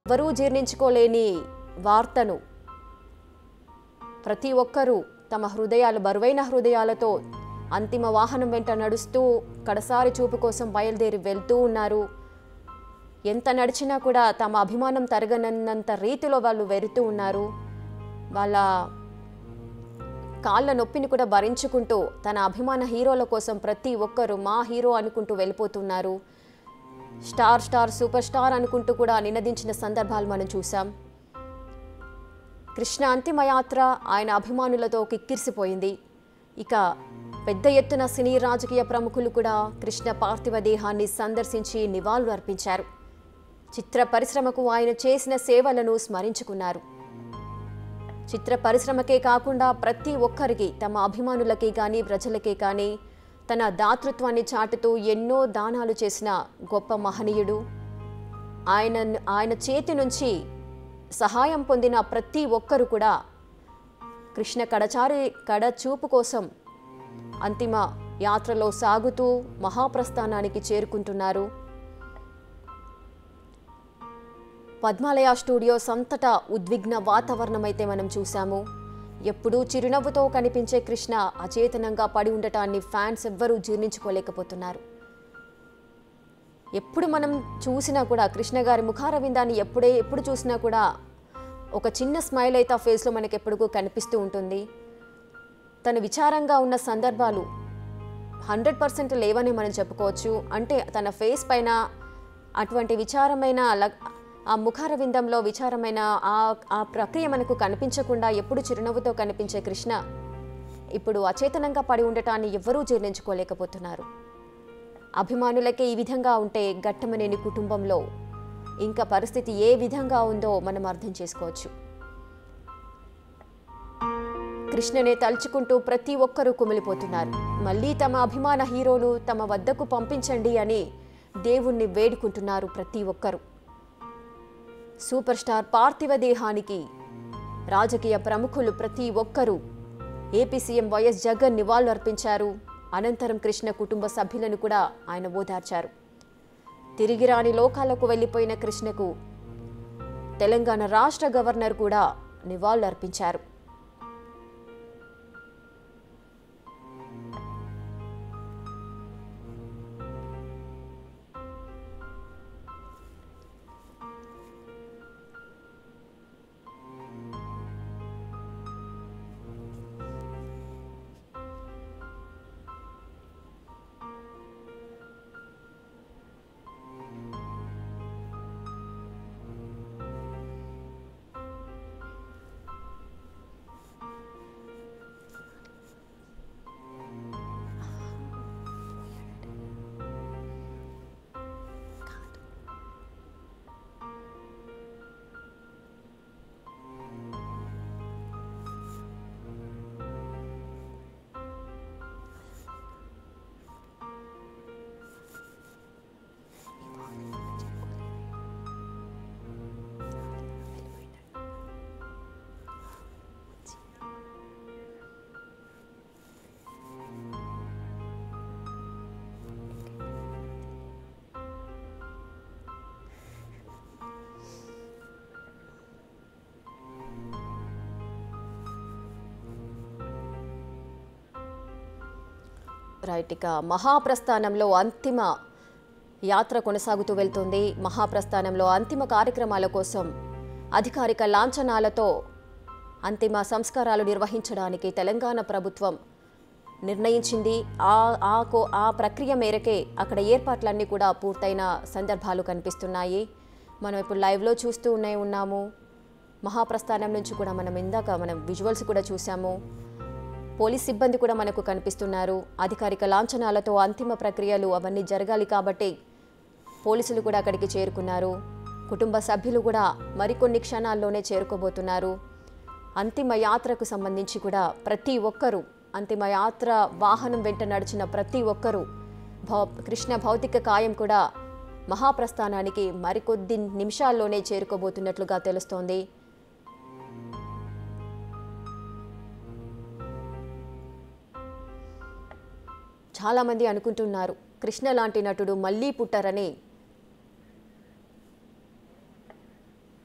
ఎవరూ జీర్ణించుకోలేని వార్తను ప్రతి ఒక్కరూ తమ హృదయాలు బరువైన హృదయాలతో అంతిమ వాహనం వెంట నడుస్తూ కడసారి చూపు కోసం బయలుదేరి వెళ్తూ ఉన్నారు ఎంత నడిచినా కూడా తమ అభిమానం తరగనన్నంత రీతిలో వాళ్ళు వెరుతూ ఉన్నారు వాళ్ళ కాళ్ళ నొప్పిని కూడా భరించుకుంటూ తన అభిమాన హీరోల కోసం ప్రతి ఒక్కరూ మా హీరో అనుకుంటూ వెళ్ళిపోతున్నారు స్టార్ స్టార్ సూపర్ స్టార్ అనుకుంటూ కూడా నినదించిన సందర్భాలు మనం చూసాం కృష్ణ అంతిమయాత్ర ఆయన అభిమానులతో కిక్కిరిసిపోయింది ఇక పెద్ద ఎత్తున సినీ రాజకీయ ప్రముఖులు కూడా కృష్ణ పార్థివ దేహాన్ని సందర్శించి నివాళులు అర్పించారు చిత్ర పరిశ్రమకు ఆయన చేసిన సేవలను స్మరించుకున్నారు చిత్ర పరిశ్రమకే కాకుండా ప్రతి ఒక్కరికి తమ అభిమానులకి కానీ ప్రజలకే కానీ తన దాతృత్వాన్ని చాటుతూ ఎన్నో దానాలు చేసిన గొప్ప మహనీయుడు ఆయన ఆయన చేతి నుంచి సహాయం పొందిన ప్రతి ఒక్కరు కూడా కృష్ణ కడచారి కడ చూపు కోసం అంతిమ యాత్రలో సాగుతూ మహాప్రస్థానానికి చేరుకుంటున్నారు పద్మాలయ స్టూడియోస్ అంతటా ఉద్విగ్న వాతావరణం అయితే మనం చూసాము ఎప్పుడూ చిరునవ్వుతో కనిపించే కృష్ణ అచేతనంగా పడి ఉండటాన్ని ఫ్యాన్స్ ఎవ్వరూ జీర్ణించుకోలేకపోతున్నారు ఎప్పుడు మనం చూసినా కూడా కృష్ణ గారి ముఖార విందాన్ని ఎప్పుడే ఎప్పుడు చూసినా కూడా ఒక చిన్న స్మైల్ అయితే ఆ ఫేస్లో మనకి ఎప్పుడూ కనిపిస్తూ ఉంటుంది తను విచారంగా ఉన్న సందర్భాలు హండ్రెడ్ పర్సెంట్ లేవని మనం చెప్పుకోవచ్చు అంటే తన ఫేస్ పైన అటువంటి విచారమైన లగ్- ఆ ముఖార విందంలో విచారమైన ఆ ఆ ప్రక్రియ మనకు కనిపించకుండా ఎప్పుడు చిరునవ్వుతో కనిపించే కృష్ణ ఇప్పుడు అచేతనంగా పడి ఉండటాన్ని ఎవ్వరూ జీర్ణించుకోలేకపోతున్నారు అభిమానులకే ఈ విధంగా ఉంటే గట్టమనేని కుటుంబంలో ఇంకా పరిస్థితి ఏ విధంగా ఉందో మనం అర్థం చేసుకోవచ్చు కృష్ణనే తలుచుకుంటూ ప్రతి ఒక్కరూ కుమిలిపోతున్నారు మళ్ళీ తమ అభిమాన హీరోను తమ వద్దకు పంపించండి అని దేవుణ్ణి వేడుకుంటున్నారు ప్రతి ఒక్కరూ సూపర్ స్టార్ పార్థివ దేహానికి రాజకీయ ప్రముఖులు ప్రతి ఒక్కరూ ఏపీ సీఎం వైఎస్ జగన్ నివాళులు అర్పించారు అనంతరం కృష్ణ కుటుంబ సభ్యులను కూడా ఆయన ఓదార్చారు తిరిగి రాని లోకాలకు వెళ్ళిపోయిన కృష్ణకు తెలంగాణ రాష్ట్ర గవర్నర్ కూడా నివాళులు అర్పించారు రైట్ ఇక మహాప్రస్థానంలో అంతిమ యాత్ర కొనసాగుతూ వెళ్తుంది మహాప్రస్థానంలో అంతిమ కార్యక్రమాల కోసం అధికారిక లాంఛనాలతో అంతిమ సంస్కారాలు నిర్వహించడానికి తెలంగాణ ప్రభుత్వం నిర్ణయించింది ఆ ఆ కో ఆ ప్రక్రియ మేరకే అక్కడ ఏర్పాట్లన్నీ కూడా పూర్తయిన సందర్భాలు కనిపిస్తున్నాయి మనం ఇప్పుడు లైవ్లో చూస్తూ ఉన్నే ఉన్నాము మహాప్రస్థానం నుంచి కూడా మనం ఇందాక మనం విజువల్స్ కూడా చూసాము పోలీస్ సిబ్బంది కూడా మనకు కనిపిస్తున్నారు అధికారిక లాంఛనాలతో అంతిమ ప్రక్రియలు అవన్నీ జరగాలి కాబట్టి పోలీసులు కూడా అక్కడికి చేరుకున్నారు కుటుంబ సభ్యులు కూడా మరికొన్ని క్షణాల్లోనే చేరుకోబోతున్నారు అంతిమ యాత్రకు సంబంధించి కూడా ప్రతి ఒక్కరూ అంతిమ యాత్ర వాహనం వెంట నడిచిన ప్రతి ఒక్కరూ భౌ కృష్ణ భౌతిక కాయం కూడా మహాప్రస్థానానికి మరికొద్ది నిమిషాల్లోనే చేరుకోబోతున్నట్లుగా తెలుస్తోంది చాలామంది అనుకుంటున్నారు కృష్ణ లాంటి నటుడు మళ్ళీ పుట్టారని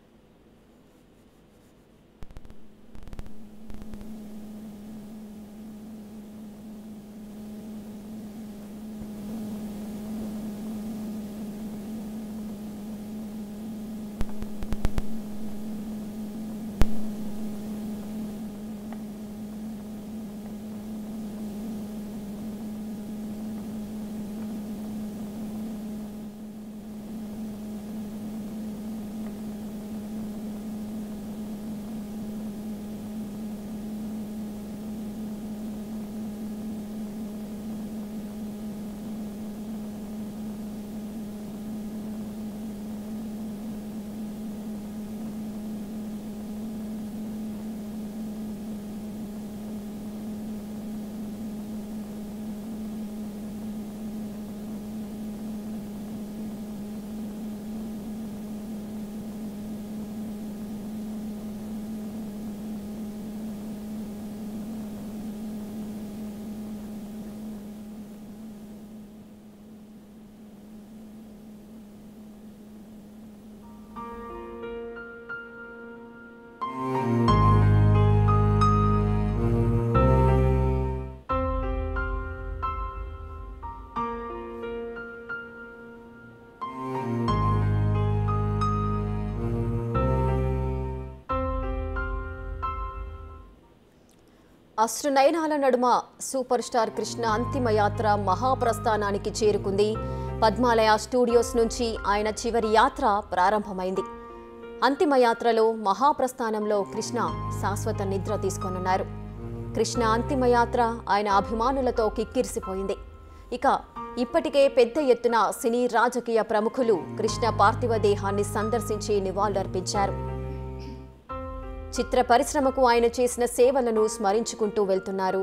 అశ్రునయనాల నడుమ సూపర్ స్టార్ కృష్ణ అంతిమ యాత్ర మహాప్రస్థానానికి చేరుకుంది పద్మాలయ స్టూడియోస్ నుంచి ఆయన చివరి యాత్ర ప్రారంభమైంది అంతిమ యాత్రలో మహాప్రస్థానంలో కృష్ణ శాశ్వత నిద్ర తీసుకోనున్నారు కృష్ణ అంతిమ యాత్ర ఆయన అభిమానులతో కిక్కిరిసిపోయింది ఇక ఇప్పటికే పెద్ద ఎత్తున సినీ రాజకీయ ప్రముఖులు కృష్ణ పార్థివ దేహాన్ని సందర్శించి నివాళులర్పించారు చిత్ర పరిశ్రమకు ఆయన చేసిన సేవలను స్మరించుకుంటూ వెళ్తున్నారు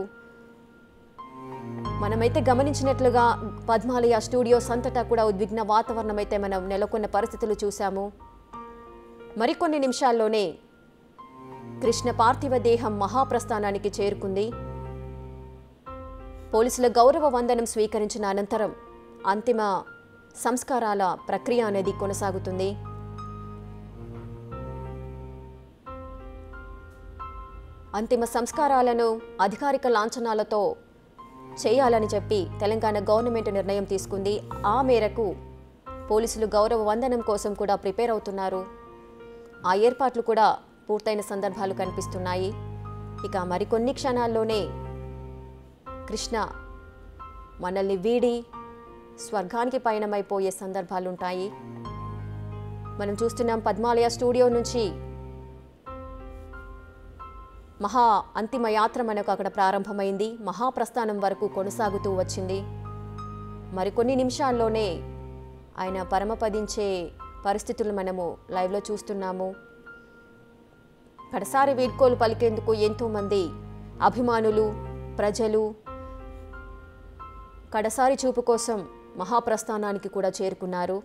మనమైతే గమనించినట్లుగా పద్మాలయ స్టూడియోస్ అంతటా కూడా ఉద్విగ్న వాతావరణం అయితే మనం నెలకొన్న పరిస్థితులు చూశాము మరికొన్ని నిమిషాల్లోనే కృష్ణ పార్థివ దేహం మహాప్రస్థానానికి చేరుకుంది పోలీసుల గౌరవ వందనం స్వీకరించిన అనంతరం అంతిమ సంస్కారాల ప్రక్రియ అనేది కొనసాగుతుంది అంతిమ సంస్కారాలను అధికారిక లాంఛనాలతో చేయాలని చెప్పి తెలంగాణ గవర్నమెంట్ నిర్ణయం తీసుకుంది ఆ మేరకు పోలీసులు గౌరవ వందనం కోసం కూడా ప్రిపేర్ అవుతున్నారు ఆ ఏర్పాట్లు కూడా పూర్తయిన సందర్భాలు కనిపిస్తున్నాయి ఇక మరికొన్ని క్షణాల్లోనే కృష్ణ మనల్ని వీడి స్వర్గానికి పయనమైపోయే సందర్భాలుంటాయి మనం చూస్తున్నాం పద్మాలయ స్టూడియో నుంచి మహా అంతిమ యాత్ర మనకు అక్కడ ప్రారంభమైంది మహాప్రస్థానం వరకు కొనసాగుతూ వచ్చింది మరికొన్ని నిమిషాల్లోనే ఆయన పరమపదించే పరిస్థితులు మనము లైవ్లో చూస్తున్నాము కడసారి వీడ్కోలు పలికేందుకు ఎంతోమంది అభిమానులు ప్రజలు కడసారి చూపు కోసం మహాప్రస్థానానికి కూడా చేరుకున్నారు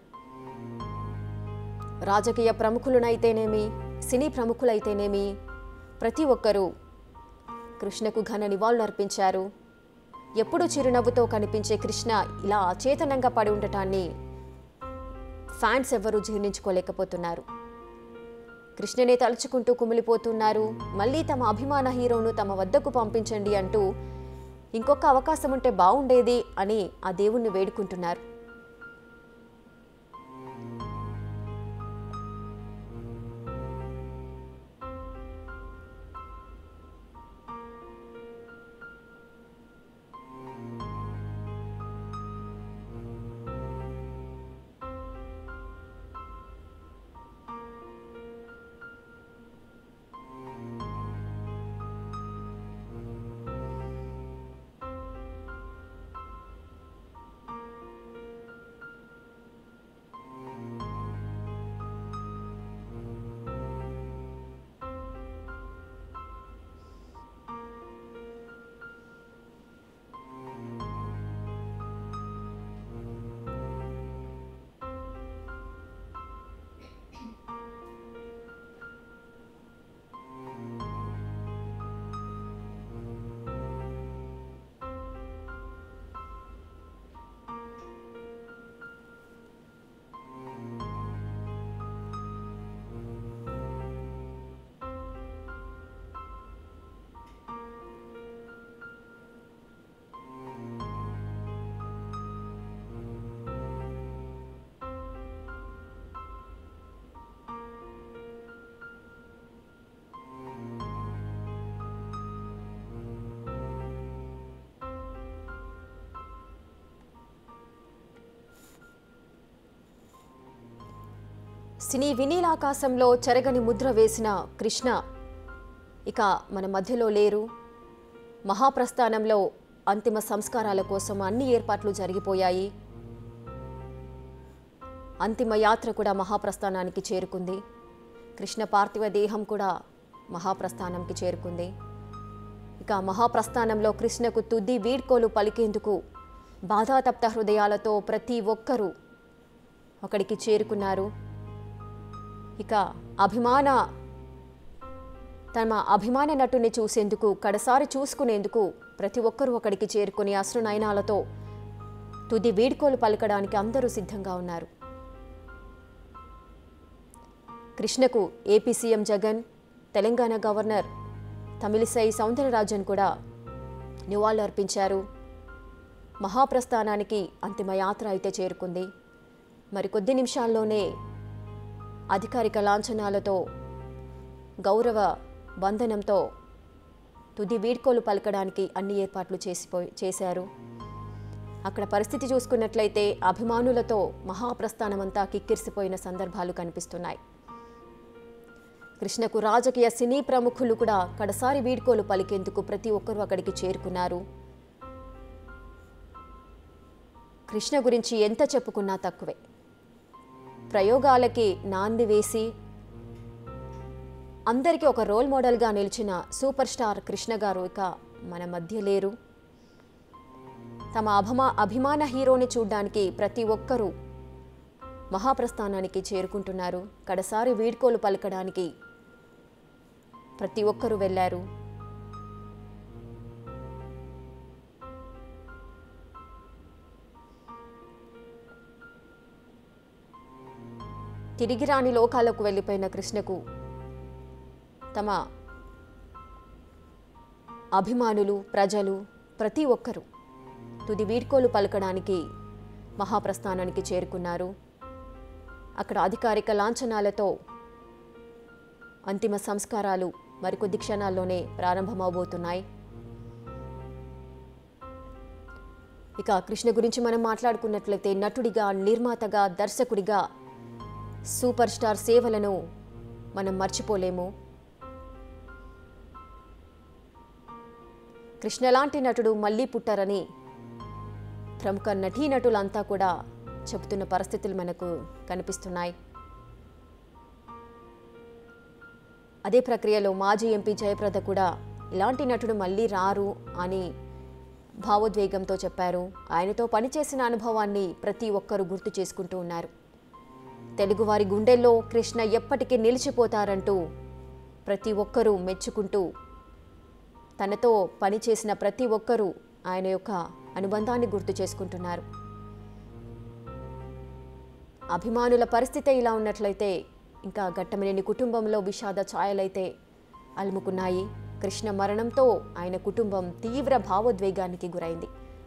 రాజకీయ ప్రముఖులనైతేనేమి సినీ ప్రముఖులైతేనేమి ప్రతి ఒక్కరూ కృష్ణకు ఘన నివాళులు అర్పించారు ఎప్పుడూ చిరునవ్వుతో కనిపించే కృష్ణ ఇలా అచేతనంగా పడి ఉండటాన్ని ఫ్యాన్స్ ఎవ్వరూ జీర్ణించుకోలేకపోతున్నారు కృష్ణనే తలుచుకుంటూ కుమిలిపోతున్నారు మళ్ళీ తమ అభిమాన హీరోను తమ వద్దకు పంపించండి అంటూ ఇంకొక అవకాశం ఉంటే బాగుండేది అని ఆ దేవుణ్ణి వేడుకుంటున్నారు సినీ వినీలాకాశంలో చెరగని ముద్ర వేసిన కృష్ణ ఇక మన మధ్యలో లేరు మహాప్రస్థానంలో అంతిమ సంస్కారాల కోసం అన్ని ఏర్పాట్లు జరిగిపోయాయి అంతిమ యాత్ర కూడా మహాప్రస్థానానికి చేరుకుంది కృష్ణ పార్థివ దేహం కూడా మహాప్రస్థానంకి చేరుకుంది ఇక మహాప్రస్థానంలో కృష్ణకు తుది వీడ్కోలు పలికేందుకు బాధాతప్త హృదయాలతో ప్రతి ఒక్కరూ అక్కడికి చేరుకున్నారు ఇక అభిమాన తమ అభిమాన నటుని చూసేందుకు కడసారి చూసుకునేందుకు ప్రతి ఒక్కరూ అక్కడికి చేరుకుని అశ్రునయనాలతో తుది వీడ్కోలు పలకడానికి అందరూ సిద్ధంగా ఉన్నారు కృష్ణకు AP CM Jagan Telangana governor Tamilisai Soundararajan కూడా నివాళులు అర్పించారు మహాప్రస్థానానికి అంతిమ యాత్ర అయితే చేరుకుంది మరి కొద్ది నిమిషాల్లోనే అధికారిక లాంఛనాలతో గౌరవ బంధనంతో తుది వీడ్కోలు పలకడానికి అన్ని ఏర్పాట్లు చేసిపోయి చేశారు అక్కడ పరిస్థితి చూసుకున్నట్లయితే అభిమానులతో మహాప్రస్థానమంతా కిక్కిరిసిపోయిన సందర్భాలు కనిపిస్తున్నాయి కృష్ణకు రాజకీయ సినీ ప్రముఖులు కూడా కడసారి వీడ్కోలు పలికేందుకు ప్రతి ఒక్కరూ అక్కడికి చేరుకున్నారు కృష్ణ గురించి ఎంత చెప్పుకున్నా తక్కువే ప్రయోగాలకి నాంది వేసి అందరికీ ఒక రోల్ మోడల్గా నిలిచిన సూపర్ స్టార్ కృష్ణ గారు ఇక మన మధ్య లేరు తమ అభిమా అభిమాన హీరోని చూడ్డానికి ప్రతి ఒక్కరూ మహాప్రస్థానానికి చేరుకుంటున్నారు కడసారి వీడ్కోలు పలకడానికి ప్రతి ఒక్కరూ వెళ్ళారు తిరిగి రాని లోకాలకు వెళ్ళిపోయిన కృష్ణకు తమ అభిమానులు ప్రజలు ప్రతి ఒక్కరూ తుది వీడ్కోలు పలకడానికి మహాప్రస్థానానికి చేరుకున్నారు అక్కడ అధికారిక లాంఛనాలతో అంతిమ సంస్కారాలు మరికొద్ది క్షణాల్లోనే ప్రారంభమవబోతున్నాయి ఇక కృష్ణ గురించి మనం మాట్లాడుకున్నట్లయితే నటుడిగా నిర్మాతగా దర్శకుడిగా సూపర్ స్టార్ సేవలను మనం మర్చిపోలేము కృష్ణ లాంటి నటుడు మళ్ళీ పుట్టారని ప్రముఖ నటీనటులంతా కూడా చెబుతున్న పరిస్థితులు మనకు కనిపిస్తున్నాయి అదే ప్రక్రియలో మాజీ ఎంపీ జయప్రద కూడా ఇలాంటి నటుడు మళ్ళీ రారు అని భావోద్వేగంతో చెప్పారు ఆయనతో పనిచేసిన అనుభవాన్ని ప్రతి ఒక్కరూ గుర్తు చేసుకుంటూ ఉన్నారు తెలుగువారి గుండెల్లో కృష్ణ ఎప్పటికీ నిలిచిపోతారంటూ ప్రతి ఒక్కరూ మెచ్చుకుంటూ తనతో పనిచేసిన ప్రతి ఒక్కరూ ఆయన యొక్క అనుబంధాన్ని గుర్తు చేసుకుంటున్నారు అభిమానుల పరిస్థితి ఇలా ఉన్నట్లయితే ఇంకా ఘట్టమనేని కుటుంబంలో విషాద ఛాయలైతే అలుముకున్నాయి కృష్ణ మరణంతో ఆయన కుటుంబం తీవ్ర భావోద్వేగానికి గురైంది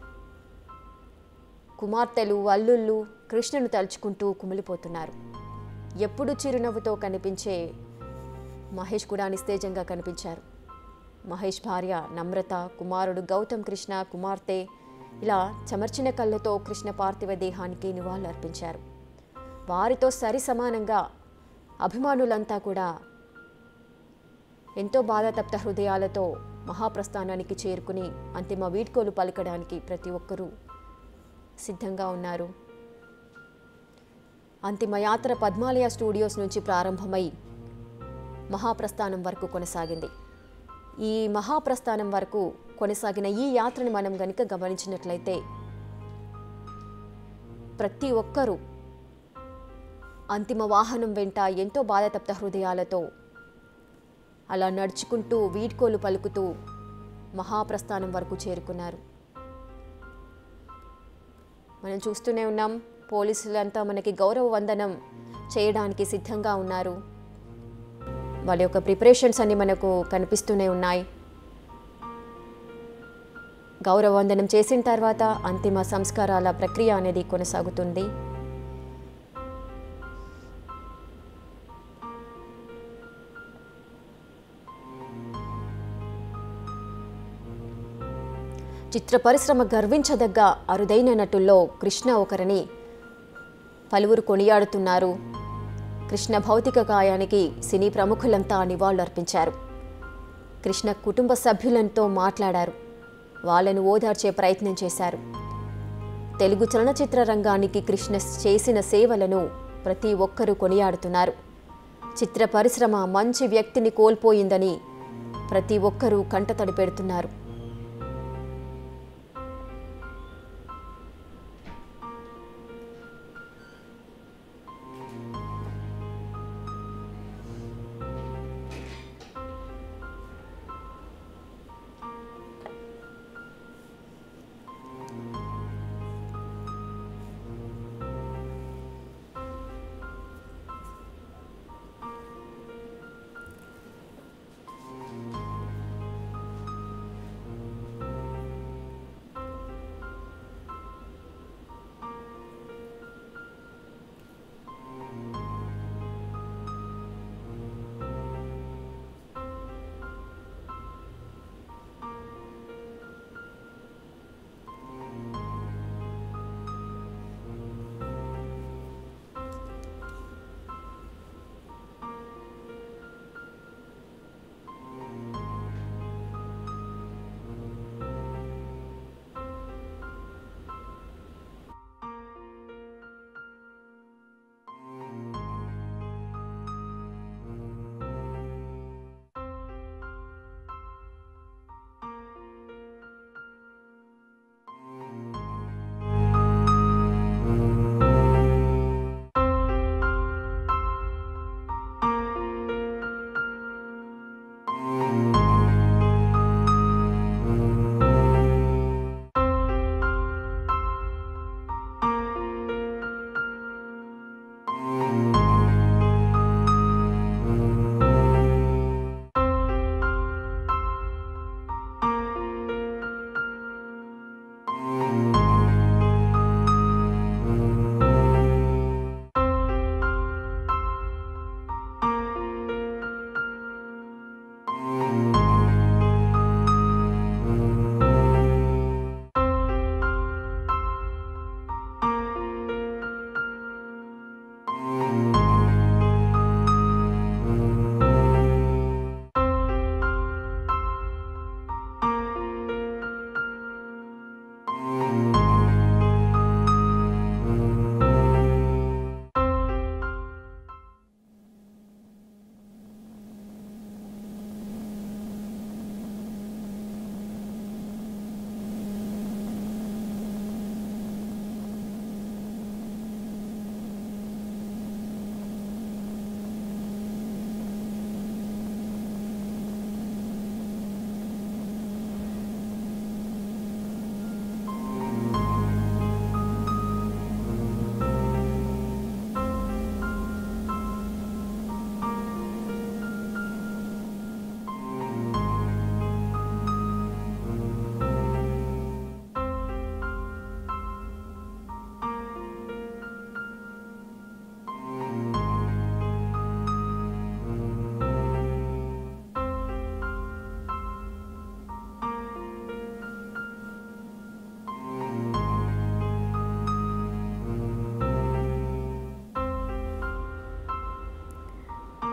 కుమార్తెలు అల్లుళ్ళు కృష్ణను తలుచుకుంటూ కుమిలిపోతున్నారు ఎప్పుడు చిరునవ్వుతో కనిపించే మహేష్ కూడా నిస్తేజంగా కనిపించారు మహేష్ భార్య నమ్రత కుమారుడు గౌతమ్ కృష్ణ కుమార్తె ఇలా చెమర్చిన కళ్ళతో కృష్ణ పార్థివ దేహానికి నివాళులు అర్పించారు వారితో సరి సమానంగా అభిమానులంతా కూడా ఎంతో బాధాతప్త హృదయాలతో మహాప్రస్థానానికి చేరుకుని అంతిమ వీడ్కోలు పలకడానికి ప్రతి ఒక్కరూ సిద్ధంగా ఉన్నారు అంతిమ యాత్ర పద్మాలయ స్టూడియోస్ నుంచి ప్రారంభమై మహాప్రస్థానం వరకు కొనసాగింది ఈ మహాప్రస్థానం వరకు కొనసాగిన ఈ యాత్రని మనం గనుక గమనించినట్లయితే ప్రతి ఒక్కరూ అంతిమ వాహనం వెంట ఎంతో బాధతప్త హృదయాలతో అలా నడుచుకుంటూ వీడ్కోలు పలుకుతూ మహాప్రస్థానం వరకు చేరుకున్నారు మనం చూస్తూనే ఉన్నాం పోలీసులంతా మనకి గౌరవ వందనం చేయడానికి సిద్ధంగా ఉన్నారు వాళ్ళ యొక్క ప్రిపరేషన్స్ అన్ని మనకు కనిపిస్తూనే ఉన్నాయి గౌరవ వందనం చేసిన తర్వాత అంతిమ సంస్కారాల ప్రక్రియ అనేది కొనసాగుతుంది చిత్ర పరిశ్రమ గర్వించదగ్గ అరుదైన నటుల్లో కృష్ణ ఒకరిని పలువురు కొనియాడుతున్నారు కృష్ణ భౌతిక గాయానికి సినీ ప్రముఖులంతా నివాళులర్పించారు కృష్ణ కుటుంబ సభ్యులతో మాట్లాడారు వాళ్ళను ఓదార్చే ప్రయత్నం చేశారు తెలుగు చలనచిత్ర రంగానికి కృష్ణ చేసిన సేవలను ప్రతి ఒక్కరూ కొనియాడుతున్నారు చిత్ర పరిశ్రమ మంచి వ్యక్తిని కోల్పోయిందని ప్రతి ఒక్కరూ కంటతడి పెడుతున్నారు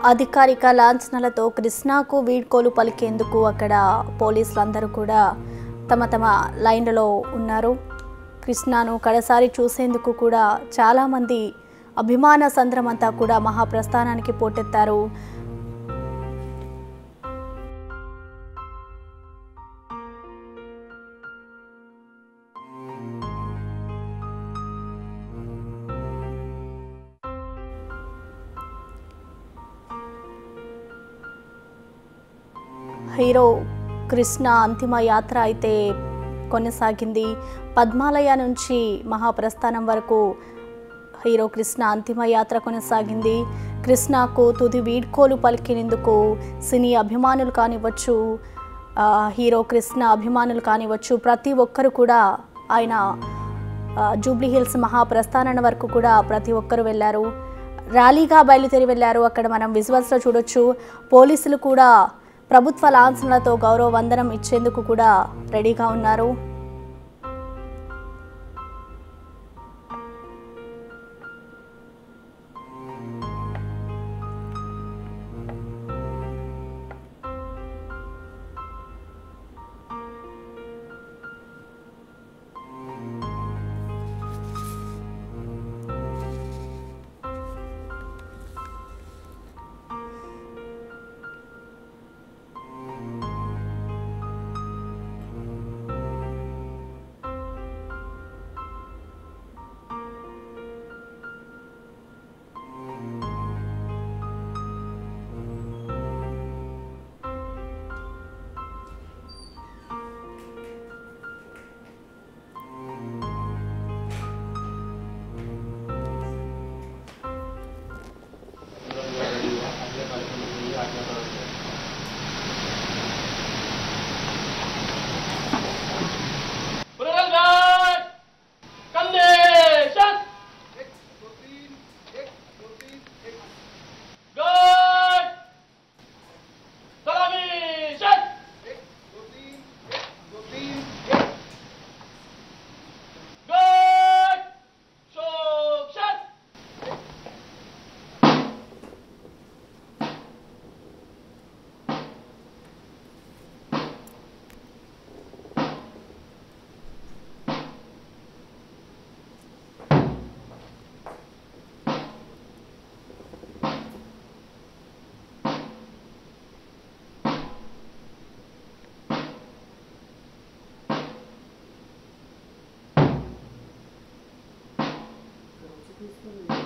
అధికారిక లాంఛనాలతో కృష్ణాకు వీడ్కోలు పలికేందుకు అక్కడ పోలీసులు అందరూ కూడా తమ తమ లైన్లలో ఉన్నారు కృష్ణాను కడసారి చూసేందుకు కూడా చాలామంది అభిమాన సంద్రమంతా కూడా మహాప్రస్థానానికి పోటెత్తారు హీరో కృష్ణ అంతిమ యాత్ర అయితే కొనసాగింది పద్మాలయ నుంచి మహాప్రస్థానం వరకు హీరో కృష్ణ అంతిమ యాత్ర కొనసాగింది కృష్ణకు తుది వీడ్కోలు పలికినందుకు సినీ అభిమానులు కానివ్వచ్చు ఆ, హీరో కృష్ణ అభిమానులు కానివ్వచ్చు ప్రతి ఒక్కరు కూడా ఆయన ఆ, జూబ్లీ హిల్స్ మహాప్రస్థానం వరకు కూడా ప్రతి ఒక్కరు వెళ్ళారు ర్యాలీగా బయలుదేరి వెళ్ళారు అక్కడ మనం విజువల్స్లో చూడొచ్చు పోలీసులు కూడా ప్రభుత్వ లాంఛనాలతో గౌరవ వందనం ఇచ్చేందుకు కూడా రెడీగా ఉన్నారు Berangkat! Condition! Guard! Television! Guard! Show shot! తీసుకొని